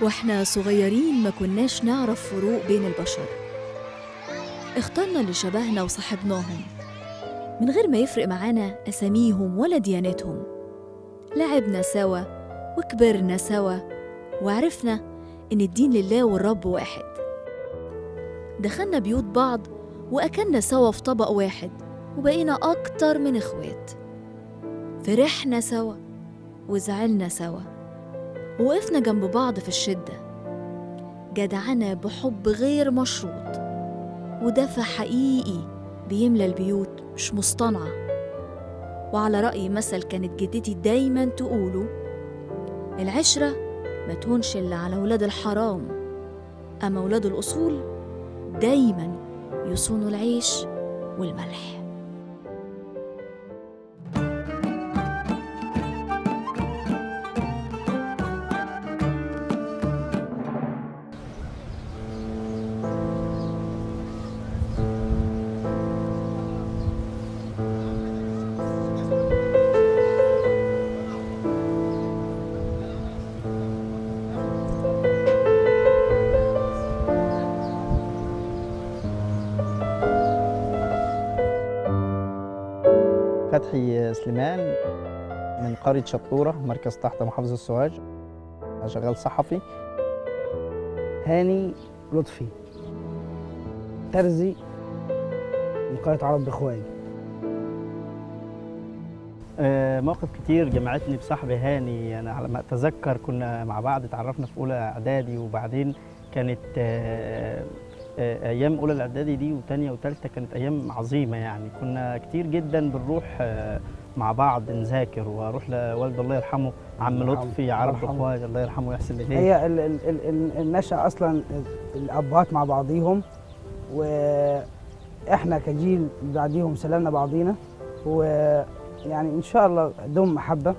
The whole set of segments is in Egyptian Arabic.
واحنا صغيرين ما كناش نعرف فروق بين البشر اخترنا اللي شبهنا وصاحبناهم من غير ما يفرق معانا أساميهم ولا ديانتهم لعبنا سوا وكبرنا سوا وعرفنا إن الدين لله والرب واحد دخلنا بيوت بعض وأكلنا سوا في طبق واحد وبقينا أكتر من إخوات فرحنا سوا وزعلنا سوا وقفنا جنب بعض في الشدة جدعنا بحب غير مشروط ودفع حقيقي بيملى البيوت مش مصطنعة وعلى رأي مثل كانت جدتي دايما تقوله العشرة ما تهونش إلا على ولاد الحرام أما ولاد الأصول دايما يصونوا العيش والملح فتحي سليمان من قرية شطورة مركز تحت محافظة السوهاج شغال صحفي هاني لطفي ترزي من قرية عرب بإخواني آه، مواقف كتير جمعتني بصاحبي هاني انا على ما اتذكر كنا مع بعض اتعرفنا في اولى اعدادي وبعدين كانت آه، آه، ايام اولى الاعدادي دي وثانيه وثالثه كانت ايام عظيمه يعني كنا كتير جدا بنروح آه، مع بعض نذاكر واروح لوالد الله يرحمه عم الله يرحمه. لطفي عرب الله يرحمه. اخوات الله يرحمه ويحسن اليه هي ال- ال- ال- ال- النشأة أصلا الأبهات مع بعضيهم وإحنا كجيل بعديهم سلمنا بعضينا ويعني إن شاء الله دوم محبة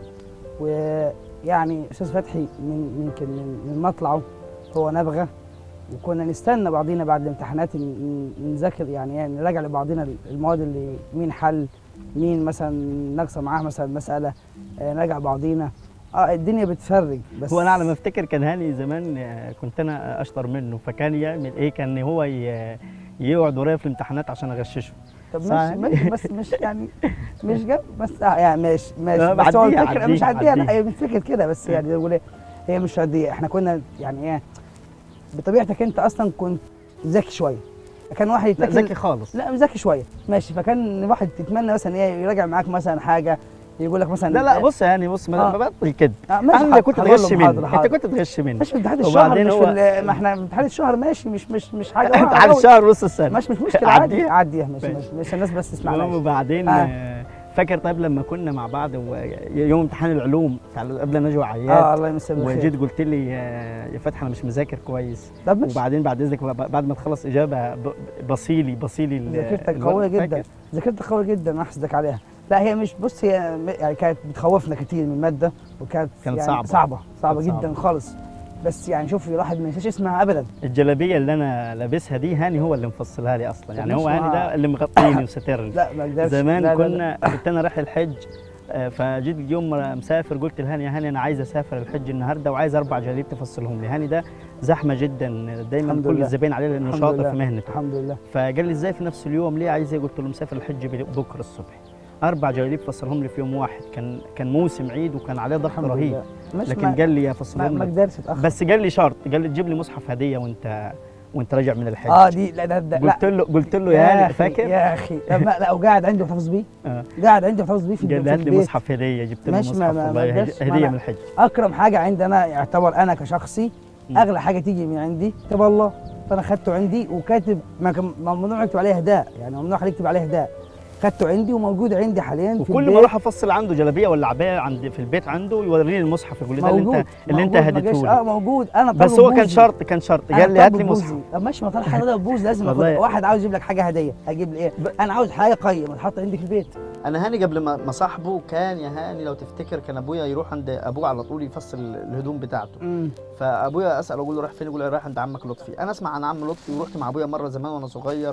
ويعني أستاذ فتحي من يمكن من من مطلعه هو نبغة وكنا نستنى بعضينا بعد الامتحانات ن- ن- نذاكر يعني يعني نراجع لبعضينا المواد اللي مين حل مين مثلا ناقصه معاه مثلا مسألة آه، نراجع بعضينا اه الدنيا بتفرج بس هو انا على ما افتكر كان هاني زمان آه، كنت انا اشطر منه فكان يعمل ايه كان هو ي- يقعد ورايا في الامتحانات عشان اغششه طب صح. ماشي ماشي بس مش يعني مش جنب بس آه يعني ماشي لا، ماشي بس هو بعديها، الفكره مش عديها، عاديه لا عديها. هي مش فكره كده بس يعني زي ما بقول إيه، هي مش عاديه احنا كنا يعني ايه بطبيعتك انت اصلا كنت ذكي شويه كان واحد لا يتكل ذكي خالص لا ذكي شويه ماشي فكان واحد تتمنى مثلا ايه يراجع معاك مثلا حاجه يقول لك مثلا لا لا بص يعني بص ما آه. ما بطل كده آه ماشي انت حاضر، كنت هقول تغش لهم مني حاضر، انت حاضر. كنت تغش مني ماشي في امتحان الشهر وبعدين مش هو- في ال- ما احنا في امتحان الشهر ماشي مش مش مش حاجه انت واقعة على أوي. الشهر نص السنه مش مش مشكله عادي عديها. عاديها مش ماشي. مش, مش الناس بس تسمعنا وبعدين آه. آه. فاكر طيب لما كنا مع بعض ويوم امتحان العلوم بتاع قبل نجوى اه عياد الله يمسيه بالخير وجيت قلت لي آه، يا فتحي انا مش مذاكر كويس طب ماشي وبعدين بعد اذنك ب- بعد ما تخلص اجابه ب- بصيلي بصيلي ال- ذاكرتك الورق. قويه جدا فاكر؟ ذاكرتك قويه جدا احسدك عليها لا هي مش بص هي م- يعني كانت بتخوفنا كتير من الماده وكانت كانت يعني صعبة. صعبه صعبه كانت جدا صعبة. خالص بس يعني شوف الواحد ما ينساش اسمها ابدا الجلابيه اللي انا لابسها دي هاني هو اللي مفصلها لي اصلا يعني هو ماشي، هاني ما- ده اللي مغطيني وسترني لا ما اقدرش زمان لا لا لا. كنا كنت انا رايح الحج آه، فجيت يوم مسافر قلت لهاني يا هاني انا عايز اسافر الحج النهارده وعايز اربع جلاليب تفصلهم لي هاني ده زحمه جدا دايما الحمد كل لله. الزباين عليه لانه الحمد شاطر لله. في مهنته الحمد لله فقال لي ازاي في نفس اليوم ليه عايز ايه قلت له مسافر الحج بكره الصبح اربع جلاليب فصلهم لي في يوم واحد كان كان موسم عيد وكان عليه ضغط الحمد رهيب لله مش لكن ما, قال لي ما, افصلهم ما لك قدرش اتاخر بس قال لي شرط قال لي تجيب لي مصحف هديه وانت وانت راجع من الحج اه دي لا ده, ده لا قلت له قلت له يا هاني أخي، فاكر يا اخي لا ما- لا وقاعد عندي محتفظ بيه آه. قاعد عندي محتفظ بيه في قال في لي هات لي البيت. مصحف هديه جبت له ماشي، مصحف ما- ما- والله ما هدي- قدرش، ما هديه أنا- من الحج اكرم حاجه عندي انا يعتبر انا كشخصي مم. اغلى حاجه تيجي من عندي كتاب الله فانا خدته عندي وكاتب ما كان ممنوع يكتب عليه اهداء يعني ممنوع حد يكتب عليه اهداء خدته عندي وموجود عندي حاليا في وكل ما البيت. اروح افصل عنده جلابيه ولا عبايه عند في البيت عنده يوريني المصحف يقول لي ده اللي موجود انت اللي انت موجود، ما جاش- هديته اه لي موجود انا بس طالبه هو كان بوزي. شرط كان شرط أنا قال لي هات لي طالبه مصحف بوزي. طب ماشي ما طالع حضرتك بوز لازم والله. أخد. واحد عاوز يجيب لك حاجه هديه اجيب لي ايه انا عاوز حاجه قيمه تحط عندي في البيت انا هاني قبل ما ما صاحبه كان يا هاني لو تفتكر كان ابويا يروح عند ابوه على طول يفصل الهدوم بتاعته فابويا اساله اقول له رايح فين يقول لي رايح عند عمك لطفي انا اسمع عن عم لطفي ورحت مع ابويا مره زمان وانا صغير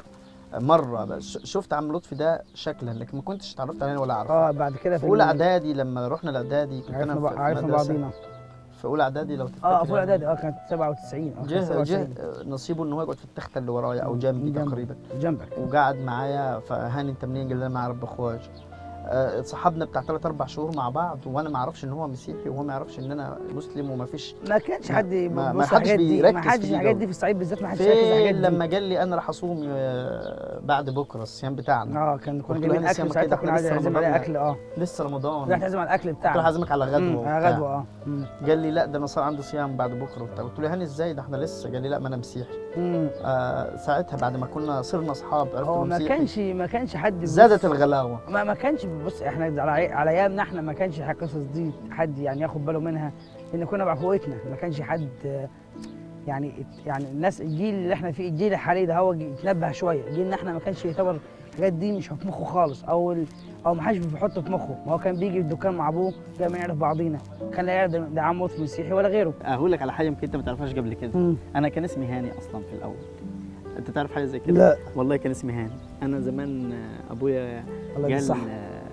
مره بس ش- شفت عم لطفي ده شكلا لكن ما كنتش اتعرفت عليه ولا اعرفه اه بعد كده في اولى اعدادي لما رحنا الاعدادي كنت عرفنا انا بع- في عرفنا مدرسة. بعضينا في اولى اعدادي لو تفتكر اه في اولى اعدادي اه كانت 97 اه كانت جه جه 97 نصيبه ان هو يقعد في التخته اللي ورايا او جنبي جنبك. تقريبا جنبك وقعد معايا فهاني انت منين قال لي انا مع رب اخواج آه، صحابنا بتاع ثلاث اربع شهور مع بعض وانا ما اعرفش ان هو مسيحي وهو ما يعرفش ان انا مسلم وما فيش ما كانش ما- حد ما- ما بيبص حدش الحاجات دي بيركز ما في حدش دي الحاجات جو. دي في الصعيد بالذات ما حدش يركز فين الحاجات دي لما قال لي انا راح اصوم آه، بعد بكره الصيام بتاعنا اه كان كنا قلت له جايبين أنا اكل لسه ساعتها كده، كنا إحنا عايزين لسه نعزم رمضان عليه يعني. اكل اه لسه رمضان رحت نعزم على الاكل قلت له بتاعنا هعزمك على مم، غدوه على وبتاع. غدوه اه مم. قال لي لا ده انا صار عندي صيام بعد بكره وبتاع قلت له يا هاني ازاي ده احنا لسه قال لي لا ما انا مسيحي مم. آه ساعتها بعد ما كنا صرنا اصحاب عرفت هو إنه ما مسيحي. كانش ما كانش حد بيبص- زادت الغلاوه ما ما كانش بص احنا على على ايامنا احنا ما كانش القصص دي حد يعني ياخد باله منها لان كنا بعفوتنا ما كانش حد آه، يعني يعني الناس الجيل اللي احنا فيه الجيل الحالي ده هو جي- اتنبه شويه جيلنا احنا ما كانش يعتبر الحاجات دي مش في مخه خالص او ال- او ما حدش بيحطه في مخه ما هو كان بيجي الدكان مع ابوه زي ما يعرف بعضينا كان لا يعرف ده ده عمه مسيحي ولا غيره اقول لك على حاجه يمكن انت ما تعرفهاش قبل كده مم. انا كان اسمي هاني اصلا في الاول انت تعرف حاجه زي كده لا والله كان اسمي هاني انا زمان آه، ابويا الله يدي قال الصح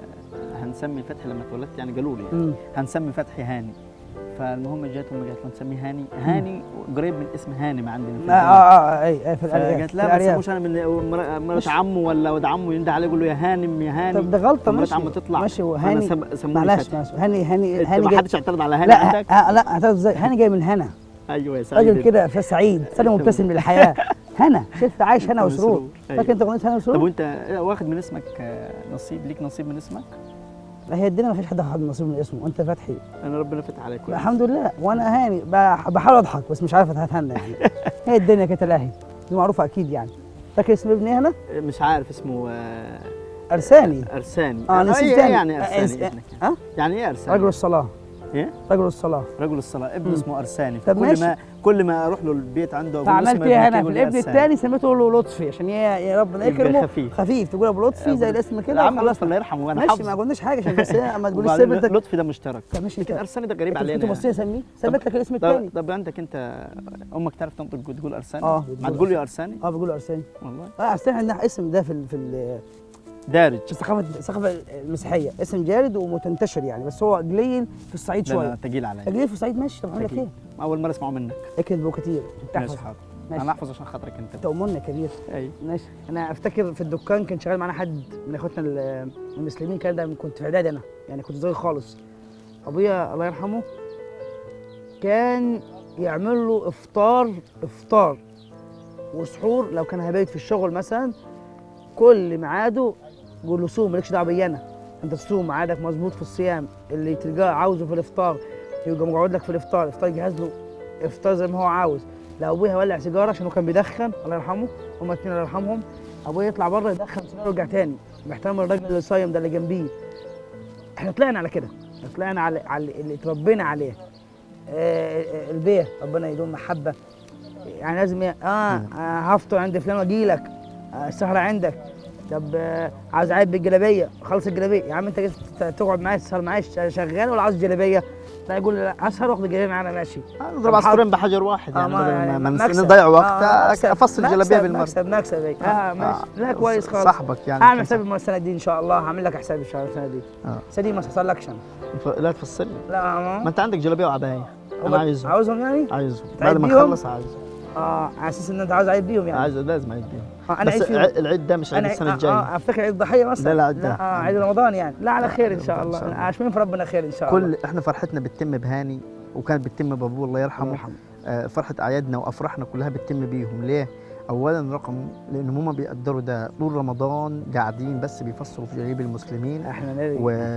آه، هنسمي فتحي لما اتولدت يعني قالوا لي مم. هنسمي فتحي هاني فالمهم جت امي قالت له نسميه هاني هاني قريب من اسم هانم عندنا في اه اه اه اي اي في الارياف فقالت في لا ما الأرياف. تسموش انا من مر- مرات مش- عمه ولا ولد عمه ينده عليه يقول له يا هانم يا هاني طب ده غلطه مرات ماشي عمه تطلع ماشي فأنا وهاني سم- سموني معلش فتحي. معلش هاني هاني انت هاني ما جاي حدش اعترض على هاني لا عندك آه لا اعترض ازاي هاني جاي من هنا ايوه يا سعيد راجل كده في سعيد سنه مبتسم للحياه هنا شفت عايش هنا وسرور أيوة. فاكر انت اغنيه هنا طب وسرور؟ وانت واخد من اسمك آه، نصيب ليك نصيب من اسمك لا هي الدنيا ما فيش حد واخد نصيب من اسمه انت فتحي انا ربنا فتح عليك كويس. الحمد لله وانا هاني بح- بحاول اضحك بس مش عارف اتهنى يعني هي الدنيا كانت تلاهي دي معروفه اكيد يعني فاكر اسم ابني هنا؟ مش عارف اسمه آه، ارساني ارساني اه نسيت ايه تاني يعني آه، ارساني إنس- ابنك ها؟ يعني ايه ارساني رجل الصلاه ايه رجل الصلاه رجل الصلاه ابنه مم. اسمه ارساني طب كل ماشي. ما كل ما اروح له البيت عنده أقول له فعملت اسم ايه ابنك هنا في يقول لي الابن أرساني. الثاني سميته له لطفي عشان يا يا ربنا يبقى يكرمه خفيف. خفيف تقول ابو لطفي زي الاسم كده العم وخلاص لطفي الله يرحمه انا ماشي حافظ ما قلناش حاجه عشان بس إيه، ما تقوليش وبعدين سيبتك لطفي ده مشترك طب ماشي لكن كده ارساني ده غريب انت علينا كنت يعني. بصير سميه سميت لك الاسم طب الثاني طب عندك انت امك تعرف تنطق وتقول ارساني اه ما تقول لي ارساني اه بيقولوا ارساني والله اه ارساني عندنا اسم ده في ال- في ال- دارج في الثقافه الثقافه المسيحيه اسم جارد ومتنتشر يعني بس هو قليل في الصعيد لا لا شويه تقيل عليا قليل في الصعيد ماشي طب اعمل لك تقيل. ايه؟ اول مره اسمعه منك اكتب بو كتير ماشي تحفظ حاضر ماشي. انا احفظ عشان خاطرك انت انت امنا كبير اي ماشي انا افتكر في الدكان كان شغال معانا حد من اخواتنا ال- المسلمين كان ده كنت في اعدادي انا يعني كنت صغير خالص ابويا الله يرحمه كان يعمل له افطار افطار وسحور لو كان هيبيت في الشغل مثلا كل ميعاده يقول له صوم مالكش دعوه بيا انا انت تصوم ميعادك مظبوط في الصيام اللي تلقاه عاوزه في الافطار يبقى مقعد لك في الافطار الافطار يجهز له افطار زي ما هو عاوز لو ابويا ولع سيجاره عشان هو كان بيدخن الله يرحمه هما الاثنين الله يرحمهم ابويا يطلع بره يدخن سيجاره ويرجع تاني بيحترم الراجل اللي صايم ده اللي جنبيه احنا طلعنا على كده احنا طلعنا على, على اللي اتربينا عليه آه آه، البيه ربنا يدوم محبه يعني لازم ي- اه, آه هفطر عند فلان واجي لك آه السهره عندك طب آه عاوز عيب بالجلابيه خلص الجلابيه يا عم انت جيت تقعد معايا تسهر معايا شغال ولا عاوز جلابيه؟ لا يقول لي لا اسهر واخد الجلابيه معانا ماشي نضرب عصفورين بحجر واحد آه، يعني ما- بدل يعني ما, ما مكسب. نضيع وقت آه، مكسب. افصل مكسب- جلابيه بالمره مكسب مكسب إيه. اه ماشي لا كويس خالص صاحبك يعني اعمل حسابي السنه دي ان شاء الله هعمل لك حسابي الشهر السنه دي آه. السنه دي ما تحصلكش انا ف- لا تفصل لي لا ما ما انت عندك جلابيه وعبايه انا عايزهم عاوزهم يعني عايزهم تعيد بعد ما بيهم؟ نخلص عايزهم اه على اساس ان انت عاوز عيد بيهم يعني عايز لازم اعيد بيهم آه انا عيد بس فيهم ع- العيد ده مش عيد انا السنه آه الجايه اه افتكر عيد الضحيه مثلا لا، لا، عيد ده. لا اه عيد رمضان يعني لا على خير ان شاء إن الله شاء الله. عاشمين في ربنا خير ان شاء الله كل احنا فرحتنا بتتم بهاني وكانت بتتم بابوه الله الله يرحمه يرحمه آه، فرحه اعيادنا وافراحنا كلها بتتم بيهم ليه اولا رقم لان هم بيقدروا ده طول رمضان قاعدين بس بيفصلوا في جليب المسلمين احنا نادي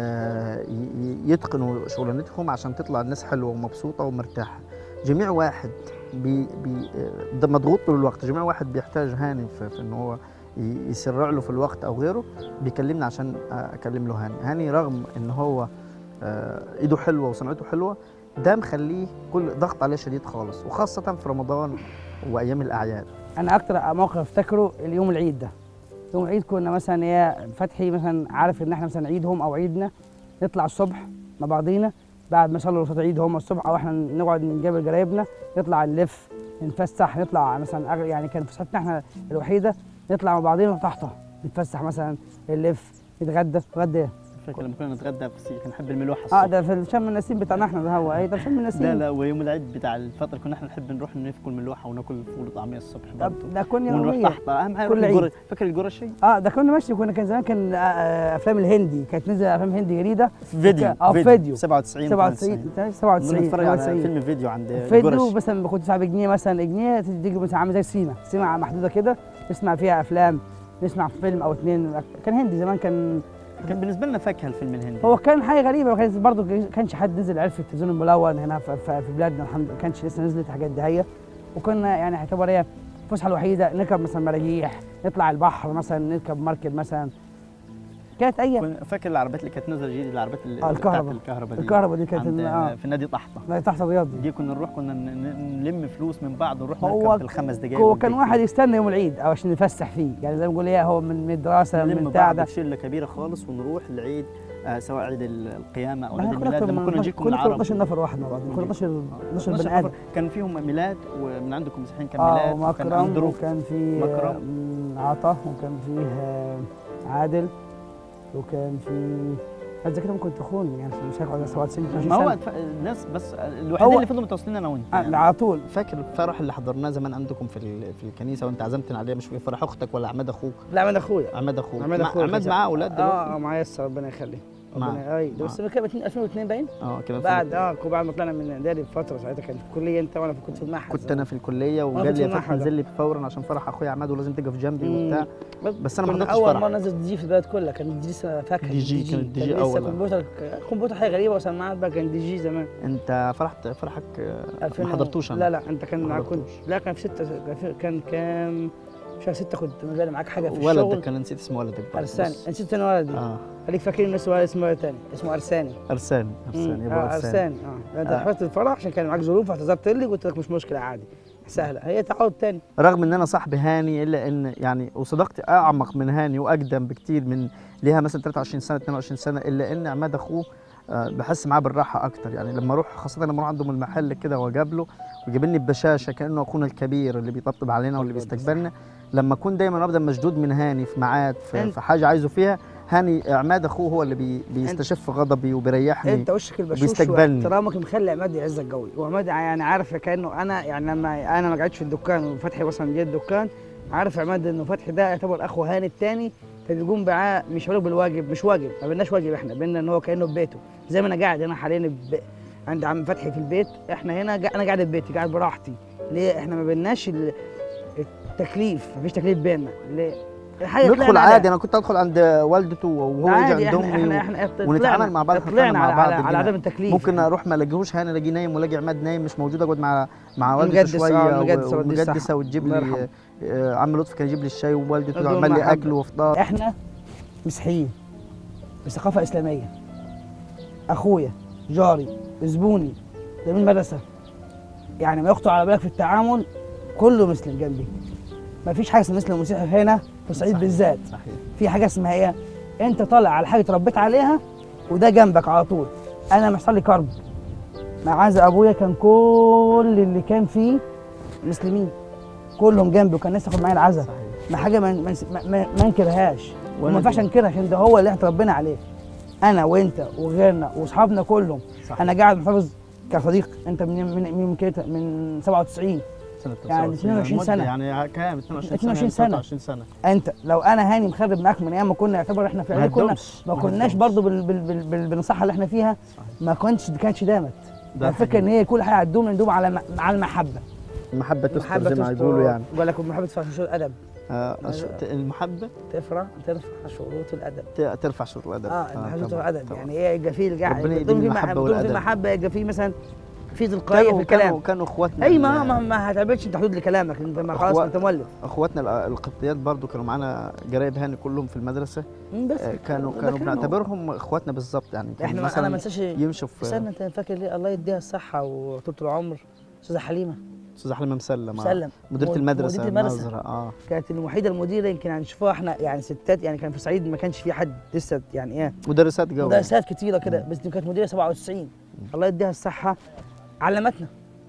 ويتقنوا شغلانتهم عشان تطلع الناس حلوه ومبسوطه ومرتاحه جميع واحد بي بي ده مضغوط طول الوقت جميع واحد بيحتاج هاني في, في ان هو ي- يسرع له في الوقت او غيره بيكلمني عشان اكلم له هاني هاني رغم ان هو آه، ايده حلوه وصنعته حلوه ده مخليه كل ضغط عليه شديد خالص وخاصه في رمضان وايام الاعياد انا اكتر موقف افتكره اليوم العيد ده يوم العيد كنا مثلا يا فتحي مثلا عارف ان احنا مثلا عيدهم او عيدنا نطلع الصبح مع بعضينا بعد ما يصلوا صلاه العيد هم الصبح او احنا نقعد نجيب جرايبنا نطلع نلف نتفسح نطلع مثلا أغ- يعني كان فسحتنا احنا الوحيده نطلع مع بعضينا تحته نتفسح مثلا نلف نتغدى نتغدى إيه؟ فاكر لما كنا نتغدى في السي كنا نحب الملوحه اه الصبح ده في شم النسيم بتاعنا احنا ده هو ايه ده شم النسيم لا لا ويوم العيد بتاع الفطر كنا احنا نحب نروح ناكل ملوحه وناكل فول وطعميه الصبح ده, برضه ده كنا ونروح يوميا تحت اهم حاجه كل نروح عيد. الجر- فاكر الجرشي اه ده كنا ماشي كنا كان زمان كان آه، آه، افلام الهندي كانت نزل افلام هندي جديده فيديو اه فيديو 97 97 97 نتفرج على 98 فيلم فيديو عند فيديو الجرشي مثلا كنت تدفع بجنيه مثلا جنيه تديك مثلا عامل زي سيما سيما محدوده كده نسمع فيها افلام نسمع فيلم او اتنين كان هندي زمان كان كان بالنسبه لنا فاكهه الفيلم الهندي هو كان حاجه غريبه وكان برضه كانش حد نزل عرف التلفزيون الملون هنا في, في في بلادنا الحمد لله كانش لسه نزلت الحاجات دي هي وكنا يعني اعتبر هي الفسحه الوحيده نركب مثلا مراجيح نطلع البحر مثلا نركب مركب مثلا كانت ايام كنا- فاكر العربيات اللي كانت نازله جديد العربيات اللي آه، بتاعت الكهرباء. الكهرباء دي الكهرباء دي كانت عند اه في نادي طحطه لا تحت الرياض دي دي كنا نروح كنا ن- ن- نلم فلوس من بعض ونروح هو نركب في الخمس دقايق هو كان والدقيقة. واحد يستنى يوم العيد او عشان يفسح فيه يعني زي ما بنقول ايه هو من من الدراسه نلم من بتاع بعض ده في شله كبيره خالص ونروح العيد آه سواء عيد ال- القيامه او عيد احنا كنا الميلاد أكتر لما من كنا نجيكم كنا العرب 12 نفر واحد مع بعض كنا 12 12 12 بني ادم نفر. كان فيهم ميلاد ومن عندكم مسيحيين كان اه ميلاد وكان ومكرم اندرو وكان في مكرم. آه، عطا وكان فيه آه، عادل وكان في حد زي كده ممكن تخون يعني مش هيقعد 97 ما 20 هو سنه اتف- الناس بس الوحيدين هو- اللي فضلوا متواصلين انا وانت آه، يعني. على طول فاكر الفرح اللي حضرناه زمان عندكم في ال- في الكنيسه وانت عزمتنا عليه مش في فرح اختك ولا عماد اخوك لا من اخويا عماد اخوك عماد مع- أخويا عماد كان- معاه اولاد اه دلوقتي اه معايا يسر ربنا يخليه معاه. ربنا اي ده بس كان 2002 باين اه كده في- بعد اه بعد ما طلعنا من اعدادي بفتره ساعتها كان في الكليه انت وانا كنت في المعهد كنت انا في الكليه كنت وقال لي يا في فتحي المعهد. انزل لي فورا عشان فرح اخويا عماد ولازم تقف جنبي مم. وبتاع بس أنا ما كنا حضرتش اول فرح. مره نزلت دي جي في البلد كلها كان دي لسه فاكهه دي جي، كانت دي جي كان لسه أول. كمبيوتر كمبيوتر حاجه غريبه وسماعات بقى كان دي جي زمان انت فرحت فرحك آه، 2000 ما حضرتوش انا لا لا انت كان ما معاك كنت حضرتوش. لا كان في ستة كان في- كان كام شهر ستة كنت مازال معاك حاجه في ولدك الشغل كان نسيت اسم ولدك برضه، ارساني بس. نسيت انا ولدي اه خليك فاكرين انه اسمه اسمه ولد تاني اسمه ارساني ارساني ارساني مم. يبقى آه ارساني ارساني اه انت آه. حضرت الفرح عشان كان معاك ظروف اعتذرت لي قلت لك مش مشكله عادي سهله هي تعود تاني رغم ان انا صاحبي هاني الا ان يعني وصداقتي اعمق من هاني واقدم بكتير من ليها مثلا 23 سنه 22 سنه الا ان عماد اخوه آه، بحس معاه بالراحه اكتر يعني لما اروح خاصه لما اروح عندهم المحل كده واقابله ويجيبني ببشاشه كانه اخونا الكبير اللي بيطبطب علينا واللي بيستقبلنا لما اكون دايما ابدا مشدود من هاني في ميعاد في, أنت- في حاجه عايزه فيها هاني عماد اخوه هو اللي بي بيستشف غضبي وبيريحني انت وشك البشوش وبيستقبلني. واحترامك مخلي عماد يعزك قوي وعماد يعني عارف كانه انا يعني لما انا ما قعدتش في الدكان وفتحي مثلا جه الدكان عارف عماد انه فتحي ده يعتبر اخو هاني الثاني فبيقوم معاه مش هقول بالواجب مش واجب ما بيناش واجب احنا بينا ان هو كانه في بيته زي ما انا قاعد هنا حاليا ب... عند عم فتحي في البيت احنا هنا قا- انا قاعد في بيتي قاعد براحتي ليه احنا ما بيناش ال- التكليف ما فيش تكليف بيننا ليه الحاجه ندخل طلعنا عليها. عادي انا كنت ادخل عند والدته وهو يجي عادي عند احنا امي احنا احنا ونتعامل طلعنا- مع بعض، إحنا طلعنا طلعنا مع على, بعض على, على كده. عدم التكليف ممكن اروح ما الاقيهوش هاني الاقيه نايم والاقي عماد نايم مش موجود اقعد مع مع والدته المجدس، آه، شويه المجدس، والدتي، صح. ومجدسه وتجيب الله لي يرحمه. آه، عم لطفي كان يجيب لي الشاي ووالدته دول عمل لي محبة. اكل وفطار احنا مسيحيين بثقافه اسلاميه اخويا جاري زبوني ده من مدرسه يعني ما يخطر على بالك في التعامل كله مسلم جنبي ما فيش حاجه اسمها مسلم ومسيحي هنا في الصعيد صحيح. بالذات صحيح في حاجه اسمها ايه انت طالع على حاجه اتربيت عليها وده جنبك على طول انا محصل لي كرب مع عز ابويا كان كل اللي كان فيه مسلمين كلهم جنبي وكان الناس تاخد معايا العزاء صحيح ما حاجه ما ما, ما, ما انكرهاش وأنا وما ينفعش كده. انكرها عشان ده هو اللي احنا اتربينا عليه انا وانت وغيرنا واصحابنا كلهم صحيح. انا قاعد محافظ كصديق انت من من من كده من 97 سنة يعني 99 22 المدة سنة. يعني كام 22 سنة 22 سنة. 23 سنة انت لو انا هاني مخرب معاك من ايام ما كنا يعتبر احنا في ما اعدادي كنا هدهمش، ما ما كناش هدهمش. برضو بال بال بال بال بالنصيحه اللي احنا فيها صحيح. ما كنتش كانتش دامت ده الفكره ان هي كل حاجه هتدوم ندوم على م- على المحبه المحبة تستر المحبه زي ما تستر. يقولوا يعني بقول لك المحبه ترفع شروط الادب آه، أش- المحبة تفرح ترفع شروط الادب ت- ترفع شروط الأدب اه المحبه ترفع طبعاً، الادب طبعاً. يعني ايه يبقى فيه القاعد ربنا يبقى في يديم محبه المحبة يبقى في والأدب. محبه يبقى في مثلا في تلقائيه في كانوا الكلام كانوا كانوا اخواتنا اي ال- ما ما, ما هتعملش انت حدود لكلامك انت ما خلاص أخوة- انت مؤلف اخواتنا ال- القبطيات برضو كانوا معانا قرايب هاني كلهم في المدرسه مم، بس آه، كانوا ده كانوا كلامه. بنعتبرهم اخواتنا بالظبط يعني كان احنا ما- انا مثلا ما انساش يمشوا في استنى انت فاكر ليه الله يديها الصحه وطول العمر استاذه حليمه استاذ حليمه مسلم آه. مسلم مديره مد- المدرسه مديرة المدرسة. الناظره اه كانت الوحيده المديره يمكن هنشوفوها احنا يعني ستات يعني كان في الصعيد ما كانش في حد لسه يعني ايه مدرسات جو مدرسات كتيره كده بس دي كانت مديره 97 الله يديها الصحه علمتنا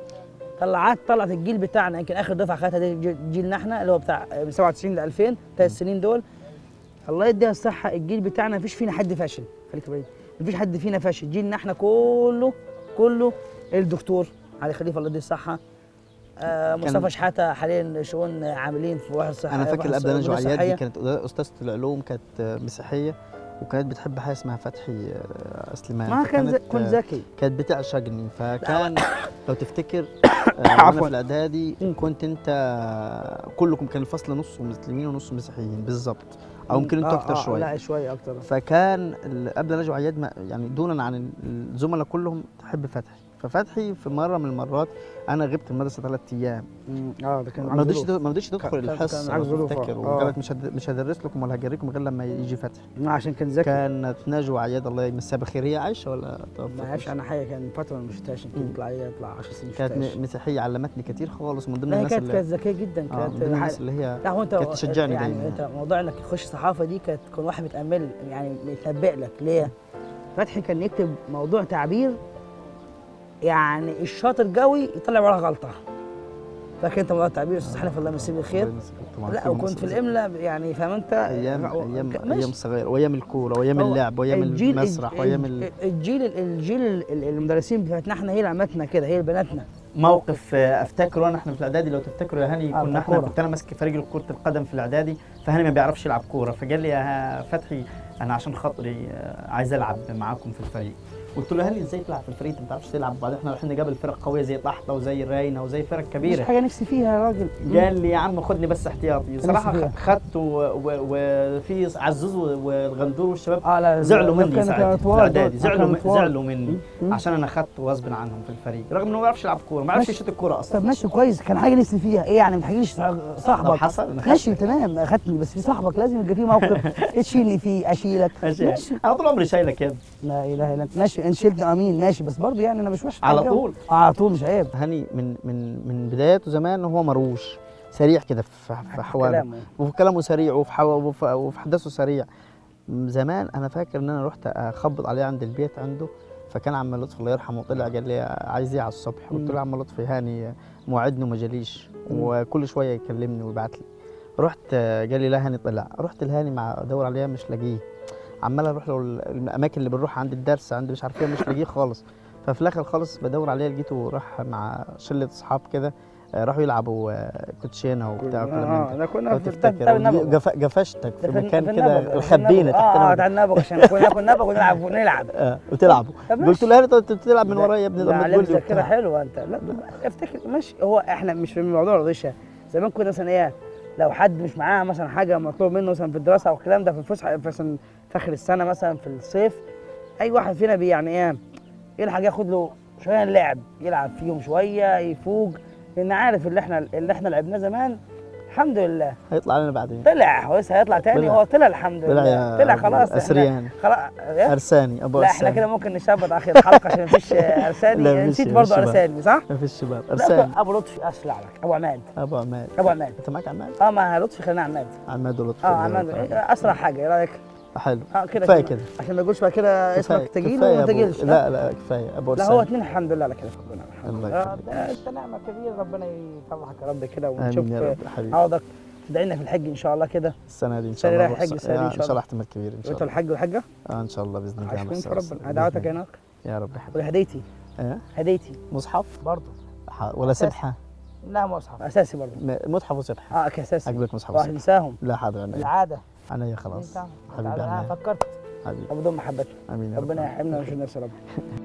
طلعت طلعت الجيل بتاعنا يمكن اخر دفعه خدتها دي جي- جيلنا احنا اللي هو بتاع من 97 ل 2000 ثلاث سنين دول الله يديها الصحه الجيل بتاعنا مفيش فينا حد فاشل خليك بعيد مفيش حد فينا فاشل جيلنا احنا كله كله الدكتور علي خليفه الله يديه الصحه آه مصطفى شحاته حاليا شؤون عاملين في واحد صحه انا فاكر واحد قبل نجوى صحية. عياد دي كانت استاذه العلوم كانت مسيحيه وكانت بتحب حاجه اسمها فتحي آه، سليمان ما كان فكانت، ز- كنت آه، ذكي كانت بتعشقني فكان لو تفتكر آه، وانا عفواً. في الاعدادي مم. كنت انت كلكم كان الفصل نص مسلمين ونص مسيحيين بالظبط او يمكن انتوا آه، اكتر آه، شويه لا شويه اكتر فكان ال- قبل نجوى عياد ما- يعني دونا عن الزملاء كلهم تحب فتحي ففتحي في مره من المرات انا غبت المدرسه ثلاث ايام مم، اه ده كان ما معاك رضيتش ظروف. ما رضيتش تدخل كان- كان الحصه معاك لو ظروف، آه. تفتكر آه. وقالت مش هد- مش هدرس لكم ولا هجريكم غير لما يجي فتحي ما عشان كان ذكي كانت نجوى عياد الله يمسها بخير هي عايشه ولا توفت؟ ما عرفش انا حاجه كان فتره ما شفتهاش يمكن مم. يطلع ايه يطلع 10 سنين ما كانت شفتهاش م- مسيحيه علمتني كتير خالص من ضمن لا هي الناس كانت اللي كانت ذكيه جدا آه، كانت من ضمن الناس ح- اللي هي لا هو انت كانت تشجعني يعني دايماً. انت موضوع انك تخش صحافه دي كانت كان واحد بيتامل يعني بيتنبأ لك ليه؟ فتحي كان يكتب موضوع تعبير يعني الشاطر قوي يطلع وراه غلطه فاكر انت موضوع التعبير استاذ حنفي الله يمسيه بالخير الله يمسك طبعاً لا خير وكنت في ومسك. الاملاء يعني فاهم انت ايام هو- ايام ماشي. ايام صغيره وايام الكوره وايام هو اللعب وايام الجيل- المسرح الج- وايام ال... الجيل الجيل ال- المدرسين بتاعتنا احنا هي اللي عمتنا كده هي اللي بناتنا موقف آه، افتكره وانا احنا في الاعدادي لو تفتكروا يا هاني آه، كنا احنا كورة. كنت انا ماسك فريق كره القدم في الاعدادي فهاني ما بيعرفش يلعب كوره فقال لي يا فتحي انا عشان خاطري آه، عايز العب معاكم في الفريق قلت له هاني ازاي تلعب في الفريق انت ما بتعرفش تلعب وبعدين احنا رايحين نقابل فرق قويه زي طحطه وزي الراينه وزي فرق مش كبيره حاجه نفسي فيها يا راجل قال لي يا عم خدني بس احتياطي صراحه فيها. خ- خدت و- و- وفي عزوز و- والغندور والشباب اه لا زعلوا لا، مني كان- ساعتها كانت في وارد، الاعدادي كانت زعلوا من وارد. زعلوا مني مم. عشان انا خدت غصب عنهم في الفريق رغم انه ما بيعرفش يلعب كوره ما بيعرفش ماشي. يشوط الكوره اصلا طب ماشي كويس كان حاجه نفسي فيها ايه يعني ما تحكيليش لو صاحبك حصل أنا ماشي تمام اخدتني بس في صاحبك لازم يبقى في موقف تشيلني فيه اشيلك ماشي ماشي انا طول عمري شايلك يا ابني لا اله الا انت ماشي ان شلتني امين ماشي بس برضه يعني انا مش وحش على حاجة. طول. آه، على طول مش عيب هاني من من من بداياته زمان هو مروش سريع كده في في حواله كلامه. وفي كلامه سريع وفي حوا وفي, وفي حدثه سريع م- زمان انا فاكر ان انا رحت اخبط عليه عند البيت عنده فكان عم لطفي الله يرحمه طلع قال لي عايز ايه على الصبح قلت له يا عم لطفي هاني موعدني وما جاليش مم. وكل شويه يكلمني ويبعت لي رحت آه، قال لي لا هاني طلع رحت لهاني مع ادور عليه مش لاقيه عمال اروح له ال- الاماكن اللي بنروح عند الدرس عند مش عارف ايه مش لاقيه خالص ففي الاخر خالص بدور عليه لقيته راح مع شله اصحاب كده آه، راحوا يلعبوا آه، كوتشينه وبتاع وكلام من اه ده انا لو كنا في تفتكر بتاع النبوي جف- جفشتك في ده مكان في كده النبوي، في خبينا النبوي. تحت اه النبوي. بتاع النبوي عشان كنا كنا نبغى ونلعب ونلعب آه، وتلعبوا طب قلت ماشي. له هاني انت بتلعب من ورايا يا ابني ده لما عليك تقول لي ذاكره وبتاع. حلوه انت لا افتكر ماشي هو احنا مش في الموضوع رضيشه زمان كنا مثلا ايه لو حد مش معاه مثلا حاجه مطلوب منه مثلا في الدراسه او الكلام ده في الفسحه مثلا في اخر السنه مثلا في الصيف اي واحد فينا بي يعني ايه يلحق ياخد له شويه لعب يلعب فيهم شويه يفوق لان عارف اللي احنا اللي احنا لعبناه زمان الحمد لله هيطلع لنا بعدين طلع هو لسه هيطلع تاني طلع. هو طلع الحمد طلع لله يا طلع أبو خلاص إحنا- أسريان. خلاص إيه؟ ارساني ابو لا احنا ارساني كده ممكن نثبت اخر الحلقه عشان مفيش ارساني لا، مفيش- نسيت مفيش برضه شباب. ارساني صح؟ ما فيش شباب لا، ارساني ابو لطفي اسرع لك ابو عماد ابو عماد ابو عماد انت معاك عماد اه ما لطفي خلينا عماد عماد ولطفي اه الله عماد يرحمه. اسرع حاجه ايه رايك؟ حلو اه كده كفايه كده عشان ما يقولش بعد كده اسمك كفاية- تجيل كفاية وما أبو- تجيلش لا لا كفايه ابو لا ارساني هو اتنين الحمد لله على كده ربنا الله يا يخليك. رب انت نعمه كبيره ربنا يفرحك يا رب كده ونشوف امين يا رب حبيبي عوضك تدعي لنا في الحج ان شاء الله كده السنه دي ان شاء السنة الله رايح حج بص- السنة دي إن آه، شاء ان شاء الله. الله احتمال كبير ان شاء انت الله الحج والحجه اه ان شاء الله باذن الله عايشين في بس- ربنا دعوتك بإذن هناك الله. يا رب حبيبي وهديتي آه؟ هديتي مصحف برضه ح- ولا سبحه لا مصحف اساسي برضه م- مصحف وسبحه اه اساسي عجبك مصحف واحد وسبحه ينساهم لا حاضر عينيا العاده عينيا خلاص ينساهم. حبيبي انا عينيا فكرت حبيبي بدون محبتي امين يا رب ربنا يحرمنا من الناس يا رب